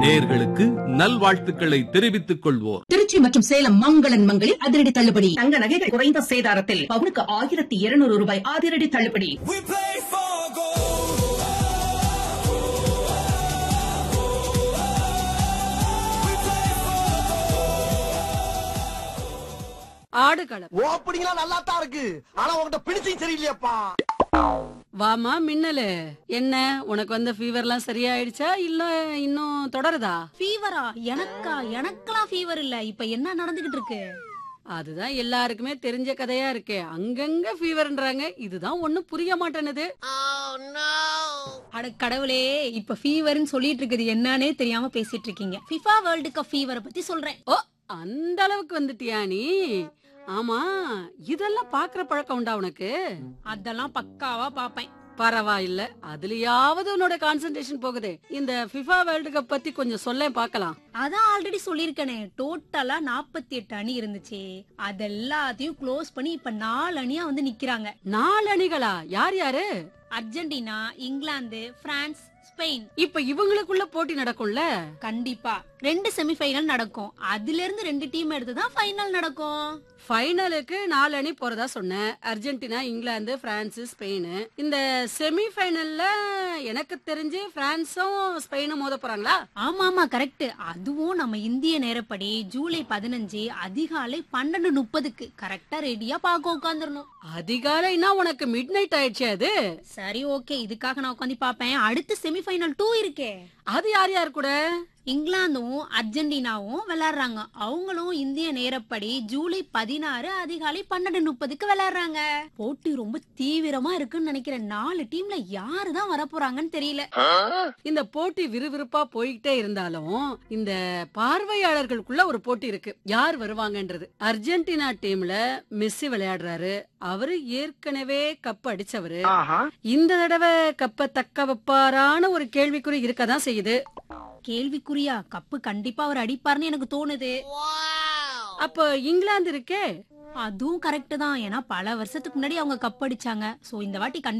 நேர்களுக்கு நல்வாழ்த்துக்களை தெரிவித்துக் கொள்வோர் திருச்சி மற்றும் சேலம் மங்களன் மங்களில் அதிரடி தள்ளுபடி தங்க நகைகள் குறைந்த சேதாரத்தில் பவுனுக்கு ஆயிரத்தி இருநூறு ரூபாய் அதிரடி தள்ளுபடி We play for gold. We play ஆடுகளம் ஓப்பனிங்லாம் நல்லா தான் இருக்கு ஆனா உன்கிட்ட பிடிச்சும் சரியில்லையாப்பா வாமா மின்னலு என்ன உனக்கு வந்த ஃபீவர்லாம் சரியாயிடுச்சா இல்ல இன்னும் தொடருதா ஃபீவரா எனக்கா எனக்கெல்லாம் ஃபீவர் இல்ல இப்ப என்ன நடந்துகிட்டு இருக்கு அதுதான் எல்லாருக்குமே தெரிஞ்ச கதையா இருக்கே அங்கங்க ஃபீவர்ன்றாங்க இதுதான் ஒண்ணும் புரிய மாட்டேனுது அட கடவுளே இப்ப ஃபீவர்னு சொல்லிட்டு இருக்குது என்னன்னே தெரியாம பேசிட்டு இருக்கீங்க ஃபிஃபா வேர்ல்டு கப் ஃபீவரை பத்தி சொல்றேன் ஓ அந்த அளவுக்கு வந்துட்டியா நீ ஆமா இதெல்லாம் பாக்குற பழக்கம் உண்டா உனக்கு அதெல்லாம் பக்காவா பாப்பேன் பரவாயில்ல அதுலயாவது உன்னோட கான்சென்ட்ரேஷன் போகுதே இந்த ஃபிஃபா வேர்ல்டு கப் பத்தி கொஞ்சம் சொல்ல பார்க்கலாம் அதான் ஆல்ரெடி சொல்லிருக்கனே டோட்டலா நாற்பத்தி எட்டு அணி இருந்துச்சு அதெல்லாத்தையும் க்ளோஸ் பண்ணி இப்ப நாலு அணியா வந்து நிக்கிறாங்க நாலு அணிகளா யார் யாரு அர்ஜென்டினா இங்கிலாந்து பிரான்ஸ் ஸ்பெயின் இப்ப இவங்களுக்குள்ள போட்டி நடக்கும்ல கண்டிப்பா ரெண்டு செமிஃபைனல் நடக்கும் அதுல இருந்து ரெண்டு டீம் எடுத்து தான் ஃபைனல் நடக்கும் ஃபைனலுக்கு நாலு அணி போறதா சொன்னேன் அர்ஜென்டினா இங்கிலாந்து பிரான்ஸ் ஸ்பெயின் இந்த செமி ஃபைனல்ல எனக்கு தெரிஞ்சு பிரான்ஸும் ஸ்பெயினும் மோத போறாங்களா ஆமா ஆமா கரெக்ட் அதுவும் நம்ம இந்திய நேரப்படி ஜூலை பதினஞ்சு அதிகாலை பன்னெண்டு முப்பதுக்கு கரெக்டா ரெடியா பார்க்க உட்காந்துடணும் அதிகாலைனா உனக்கு மிட் நைட் ஆயிடுச்சு அது சரி ஓகே இதுக்காக நான் உட்காந்து பாப்பேன் அடுத்து செமிஃபைனல் டூ இருக்கே அது யார் யார் கூட இங்கிலாந்தும் அர்ஜென்டினாவும் விளையாடுறாங்க அவங்களும் இந்திய நேரப்படி ஜூலை பதினாறு அதிகாலை பன்னெண்டு முப்பதுக்கு விளையாடுறாங்க போட்டி ரொம்ப தீவிரமா இருக்குன்னு நினைக்கிறேன் நாலு டீம்ல யாரு தான் வரப்போறாங்கன்னு தெரியல இந்த போட்டி விறுவிறுப்பா போய்கிட்டே இருந்தாலும் இந்த பார்வையாளர்களுக்குள்ள ஒரு போட்டி இருக்கு யார் வருவாங்கன்றது அர்ஜென்டினா டீம்ல மெஸ்ஸி விளையாடுறாரு அவரு ஏற்கனவே கப் அடிச்சவரு இந்த தடவை கப்ப தக்க வைப்பாரான ஒரு கேள்விக்குறி இருக்கதான் செய்யுது கேள்விக்குறியா கப்பு கண்டிப்பா அவர் அடிப்பார்னு எனக்கு தோணுது அப்ப இங்கிலாந்து இருக்கே அதுவும் கரெக்ட் தான் ஏன்னா பல வருஷத்துக்கு முன்னாடி அவங்க கப் அடிச்சாங்க சோ இந்த வாட்டி கண்டிப்பா